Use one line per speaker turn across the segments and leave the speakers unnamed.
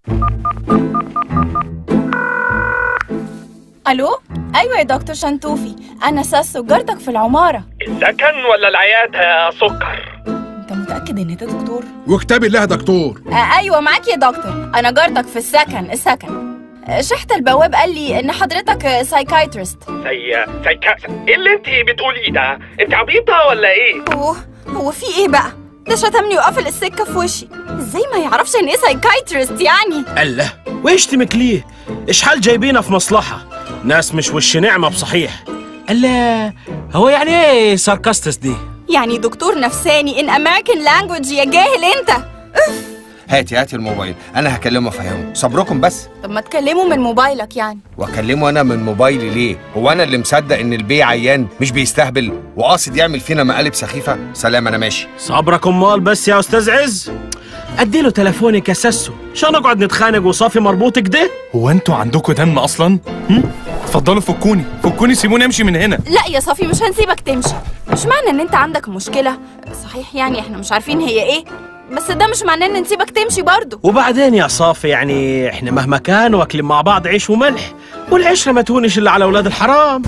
الو ايوه يا دكتور شنتوفي انا ساسو جارتك في العماره
السكن ولا العيادة يا سكر
انت متاكد ان انت دكتور
وكتاب الله يا دكتور
آه ايوه معاك يا دكتور انا جارتك في السكن السكن آه، شحت البواب قال لي ان حضرتك سايكايترست
زي زي كأس ايه اللي انت بتقوليه ده انت عبيطة ولا ايه
هو هو في ايه بقى ده شتمني وقفل السكه في وشي ازاي ما يعرفش ان ايه سايكايترست يعني
الله ويشتمك ليه اشحال جايبينها في مصلحة ناس مش وش نعمة بصحيح الله هو يعني ايه ساركاستس دي
يعني دكتور نفساني ان امريكان لانجوج يا جاهل انت
هاتي هاتي الموبايل انا هكلمه افهمه صبركم بس
طب ما تكلمه من موبايلك يعني
واكلمه انا من موبايلي ليه هو انا اللي مصدق ان البي عيان مش بيستهبل وقاصد يعمل فينا مقالب سخيفه سلام انا ماشي
صبرك امال بس يا استاذ عز اديله تليفونك يا ساسو عشان نقعد نتخانق وصافي مربوط كده
هو انتوا عندكم دم اصلا هم؟ اتفضلوا فكوني فكوني سيبوني امشي من هنا
لا يا صافي مش هنسيبك تمشي مش معنى ان انت عندك مشكله صحيح يعني احنا مش عارفين هي ايه بس ده مش معناه ان نسيبك تمشي برضه
وبعدين يا صافي يعني احنا مهما كان واكلين مع بعض عيش وملح والعشرة ما تهونش الا على اولاد الحرام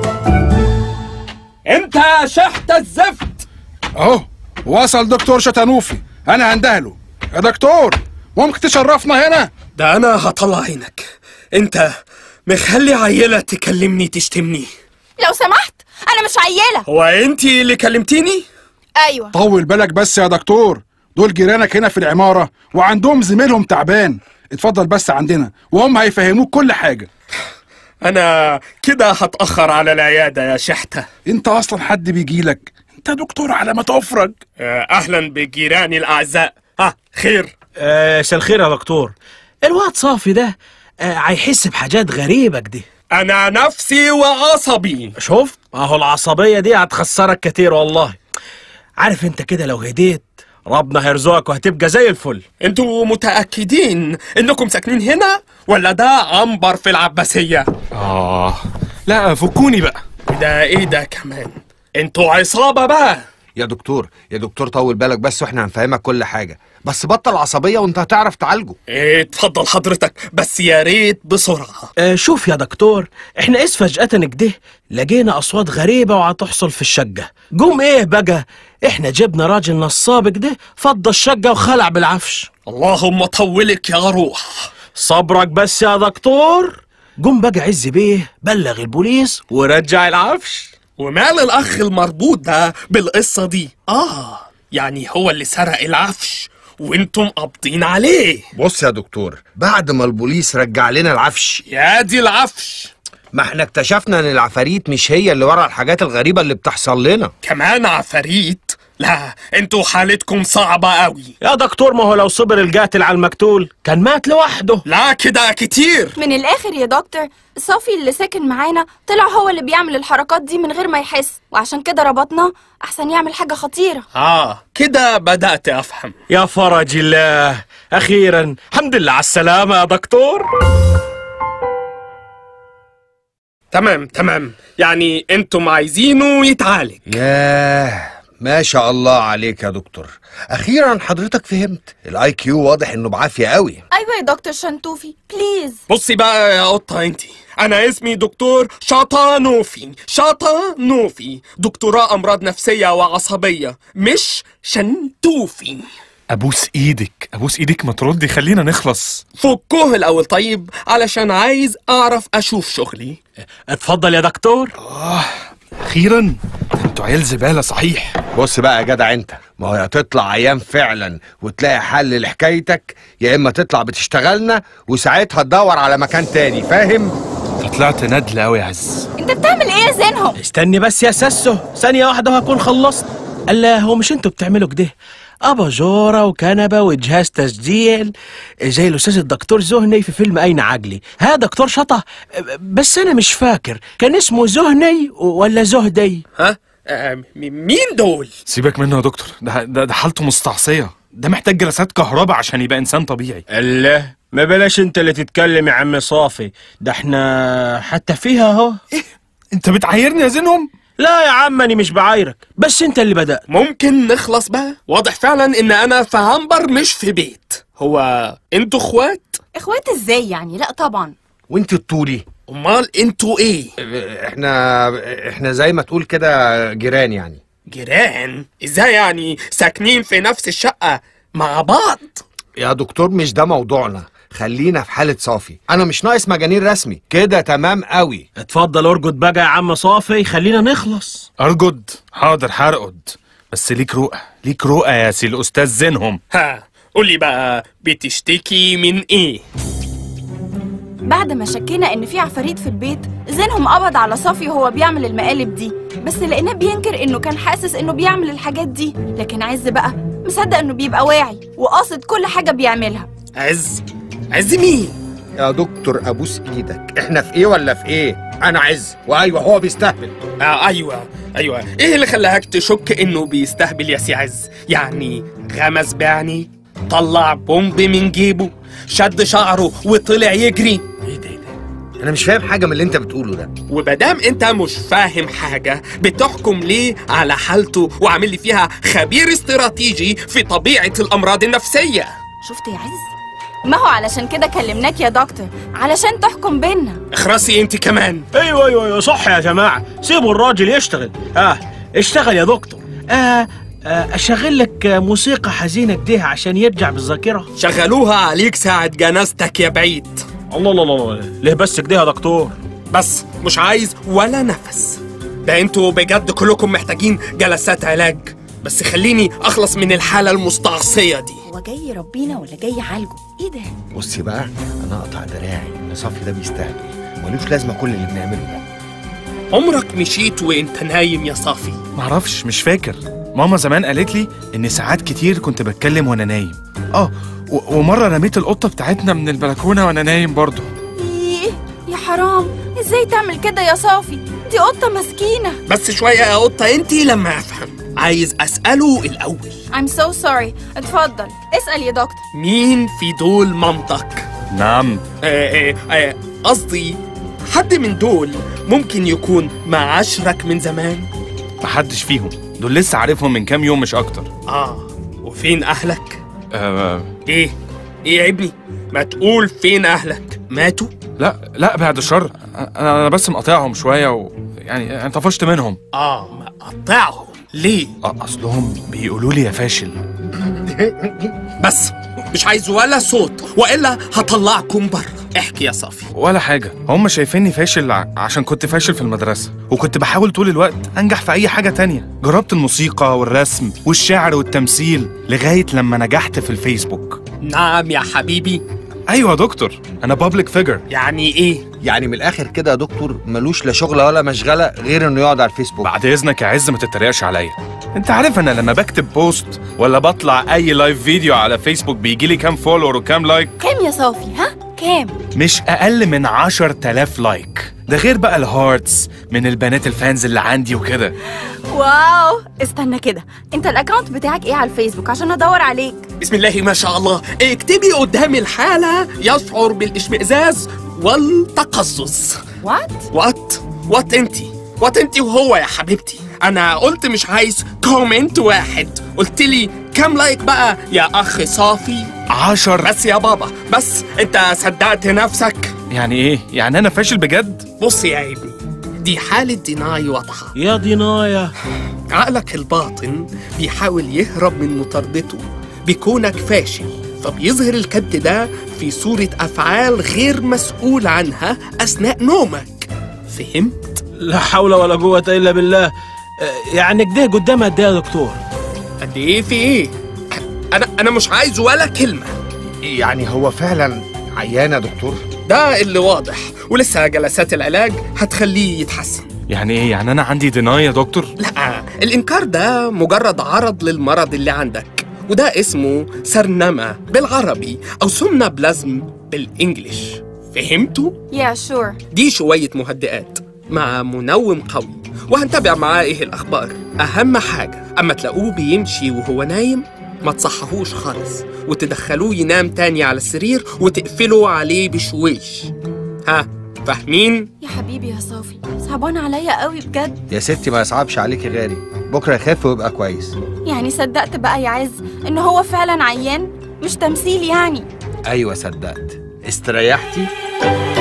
انت شحت الزفت
اهو وصل دكتور شتنوفي انا هندهله يا دكتور ممكن تشرفنا هنا
ده انا هطلع عينك انت مخلي عيلة تكلمني تشتمني
لو سمحت انا مش عياله
هو انت اللي كلمتيني
ايوه
طول بالك بس يا دكتور دول جيرانك هنا في العمارة وعندهم زميلهم تعبان اتفضل بس عندنا وهم هيفهموك كل حاجة
انا كده هتأخر على العيادة يا شحتة
انت اصلا حد بيجيلك انت دكتور على ما تفرج
آه، اهلا بجيراني الاعزاء ها خير
آه مساء الخير يا دكتور الواد صافي ده آه هيحس بحاجات غريبة كده
انا نفسي وعصبي
شوف اهو العصبية دي هتخسرك كتير والله عارف انت كده لو هديت ربنا هيرزقك وهتبقى زي الفل
انتوا متأكدين انكم ساكنين هنا ولا ده عنبر في العباسية
اه لا فكوني بقى
ده ايه ده كمان انتوا عصابة بقى
يا دكتور يا دكتور طول بالك بس واحنا هنفهمك كل حاجه بس بطل عصبيه وانت هتعرف تعالجه
إيه، اتفضل حضرتك بس يا ريت بسرعة
آه شوف يا دكتور احنا ايش فجأة كده لقينا اصوات غريبة وهتحصل في الشقة قوم ايه بقى احنا جبنا راجل نصاب كده فضى الشقة وخلع بالعفش
اللهم طولك يا روح
صبرك بس يا دكتور قوم بقى عز بيه بلغ البوليس ورجع العفش
ومال الأخ المربوط ده بالقصة دي آه يعني هو اللي سرق العفش وانتم قابضين عليه
بص يا دكتور بعد ما البوليس رجع لنا العفش
يا دي العفش
ما احنا اكتشفنا ان العفاريت مش هي اللي ورا الحاجات الغريبه اللي بتحصل لنا
كمان عفاريت لا انتوا حالتكم صعبة قوي
يا دكتور ما هو لو صبر القاتل على المقتول كان مات لوحده
لا كده كتير
من الاخر يا دكتور صافي اللي ساكن معانا طلع هو اللي بيعمل الحركات دي من غير ما يحس وعشان كده ربطناه احسن يعمل حاجه خطيره
آه كده بدأت أفهم
يا فرج الله اخيرا الحمد لله على السلامة يا دكتور
تمام تمام يعني انتم عايزينه يتعالج
ياه ما شاء الله عليك يا دكتور اخيرا حضرتك فهمت الاي كيو واضح انه بعافيه قوي
ايوه يا دكتور شنتوفي بليز
بصي بقى يا قطة انتي انا اسمي دكتور شطانوفي شطانوفي دكتوراه امراض نفسية وعصبية مش شنتوفي
ابوس ايدك ابوس ايدك ما تردي خلينا نخلص
فكوه الاول طيب علشان عايز اعرف اشوف شغلي
اتفضل يا دكتور
اخيرا انتوا عيال زباله صحيح
بص بقى يا جدع انت ما هو يا تطلع عيان فعلا وتلاقي حل لحكايتك يا اما تطلع بتشتغلنا وساعتها تدور على مكان تاني فاهم
انت طلعت ندل قوي يا عز
انت بتعمل ايه يا زينهم
استني بس يا ساسو ثانية واحدة وهكون خلصت الله هو مش انتوا بتعملوا كده أباجورة وكنبة وجهاز تسجيل زي الأستاذ الدكتور زهني في فيلم أين عقلي ها دكتور شطة بس أنا مش فاكر كان اسمه زهني ولا زهدي
ها آه م- مين دول
سيبك منه يا دكتور ده ده, ده حالته مستعصيه ده محتاج جلسات كهرباء عشان يبقى انسان طبيعي
الله ما بلاش انت اللي تتكلم يا عم صافي ده احنا حتى فيها اهو
انت بتعايرني يا زينهم
لا يا عم انا مش بعايرك بس انت اللي بدأت
ممكن نخلص بقى واضح فعلا ان انا في عنبر مش في بيت هو انتوا اخوات
اخوات ازاي يعني لا طبعا
وانت الطولي
امال انتوا ايه
احنا احنا زي ما تقول كده جيران يعني
جيران ازاي يعني ساكنين في نفس الشقة مع بعض
يا دكتور مش ده موضوعنا خلينا في حالة صافي انا مش ناقص مجانين رسمي كده تمام قوي
اتفضل ارجد بقى يا عم صافي خلينا نخلص
ارجد حاضر هرقد بس ليك رؤى ليك رؤى يا سي الاستاذ زينهم
ها قولي بقى بتشتكي من ايه
بعد ما شكينا ان في عفاريت في البيت زينهم قبض على صافي وهو بيعمل المقالب دي بس لقيناه بينكر انه كان حاسس انه بيعمل الحاجات دي لكن عز بقى مصدق انه بيبقى واعي وقاصد كل حاجه بيعملها
عز عز مين
يا دكتور ابوس ايدك احنا في ايه ولا في ايه انا عز وايوه هو بيستهبل
آه ايوه ايوه ايه اللي خلاك تشك انه بيستهبل يا سي عز يعني غمز بعيني طلع بومب من جيبه شد شعره وطلع يجري
ايه ده ايه ده انا مش فاهم حاجه من اللي انت بتقوله ده
ومادام انت مش فاهم حاجة بتحكم ليه على حالته وعامل لي فيها خبير استراتيجي في طبيعة الأمراض النفسية
شفت يا عز ما هو علشان كده كلمناك يا دكتور علشان تحكم بينا
اخرسي انت كمان
ايوه ايوه ايوه صح يا جماعه سيبوا الراجل يشتغل اه اشتغل يا دكتور آه آه اشغل لك آه، موسيقى حزينه كده عشان يرجع بالذاكره
شغلوها عليك ساعة جنازتك يا بعيد
الله الله الله الله ليه بس كده يا دكتور
بس مش عايز ولا نفس ده انتوا بجد كلكم محتاجين جلسات علاج بس خليني اخلص من الحالة المستعصية دي
هو جاي يربينا ولا جاي يعالجه ايه ده
بصي بقى انا اقطع دراعي ان صافي ده بيستهبل ملوش لازمه كل اللي بنعمله ده
عمرك مشيت وانت نايم يا صافي
معرفش مش فاكر ماما زمان قالت لي ان ساعات كتير كنت بتكلم وانا نايم اه و- ومره رميت القطه بتاعتنا من البلكونه وانا نايم برضه
ايه يا حرام ازاي تعمل كده يا صافي دي قطه مسكينه
بس شوية يا قطة انتي لما افهم عايز اسأله الاول
I'm so sorry اتفضل اسأل يا دكتور
مين في دول مامتك
نعم
آه، آه، آه، قصدي حد من دول ممكن يكون معاشرك من زمان
محدش فيهم دول لسه عارفهم من كام يوم مش اكتر
اه وفين اهلك
آه
ايه ايه يا ابني ما تقول فين اهلك ماتوا
لا لا بعد الشر انا انا بس مقاطعهم شويه و يعني انا طفشت منهم
اه مقطعهم ليه
أ- اصلهم بيقولوا لي يا فاشل
بس مش عايز ولا صوت والا هطلعكم بره احكي يا صافي
ولا حاجة هم شايفيني فاشل ع- عشان كنت فاشل في المدرسة وكنت بحاول طول الوقت أنجح في أي حاجة تانية جربت الموسيقى والرسم والشعر والتمثيل لغاية لما نجحت في الفيسبوك
نعم يا حبيبي
أيوة يا دكتور أنا بابليك فيجر
يعني ايه
يعني من الاخر كده يا دكتور ملوش لا شغل ولا مشغله غير انه يقعد على الفيسبوك
بعد إذنك يا عز ما تتريقش عليا أنت عارف أنا لما بكتب بوست ولا بطلع أي لايف فيديو على فيسبوك بيجيلي كام فولور وكام لايك
كام يا صافي ها كام
مش أقل من 10000 لايك ده غير بقى الهارتس من البنات الفانز اللي عندي وكده
واو استنى كده انت الاكونت بتاعك ايه على الفيسبوك عشان ادور عليك
بسم الله ما شاء الله اكتبي قدام الحالة يشعر بالاشمئزاز والتقزز
وات
وات وات انتي وات انتي وهو يا حبيبتي انا قلت مش عايز كومنت واحد قلت لي كام لايك بقى يا اخ صافي
عشر
بس يا بابا بس انت صدقت نفسك
يعني إيه؟ يعني أنا فاشل بجد؟
بص يا ابني دي حالة ديناي واضحة
يا دينايا
عقلك الباطن بيحاول يهرب من مطاردته بكونك فاشل فبيظهر الكبت ده في صورة أفعال غير مسؤول عنها أثناء نومك فهمت؟
لا حول ولا قوه الا بالله آه، يعني كده قدامها قد ايه يا دكتور
قد إيه في إيه؟ أنا أنا مش عايز ولا كلمة
يعني هو فعلا عيان يا دكتور
ده اللي واضح ولسه جلسات العلاج هتخليه يتحسن
يعني إيه؟ يعني أنا عندي ديناي يا دكتور؟
لا الإنكار ده مجرد عرض للمرض اللي عندك وده اسمه سرنمة بالعربي أو سمنة بلازم بالإنجليش فهمتوا؟
يا شور
دي شوية مهدئات مع منوم قوي وهنتابع معاه ايه الأخبار أهم حاجة أما تلاقوه بيمشي وهو نايم ما تصحهوش خالص وتدخلوه ينام تاني على السرير وتقفلوا عليه بشويش ها فاهمين؟
يا حبيبي يا صافي صعبان عليا قوي بجد
يا ستي ما يصعبش عليكي غالي بكره يخف ويبقى كويس
يعني صدقت بقى يا عز ان هو فعلا عيان مش تمثيل يعني
ايوه صدقت استريحتي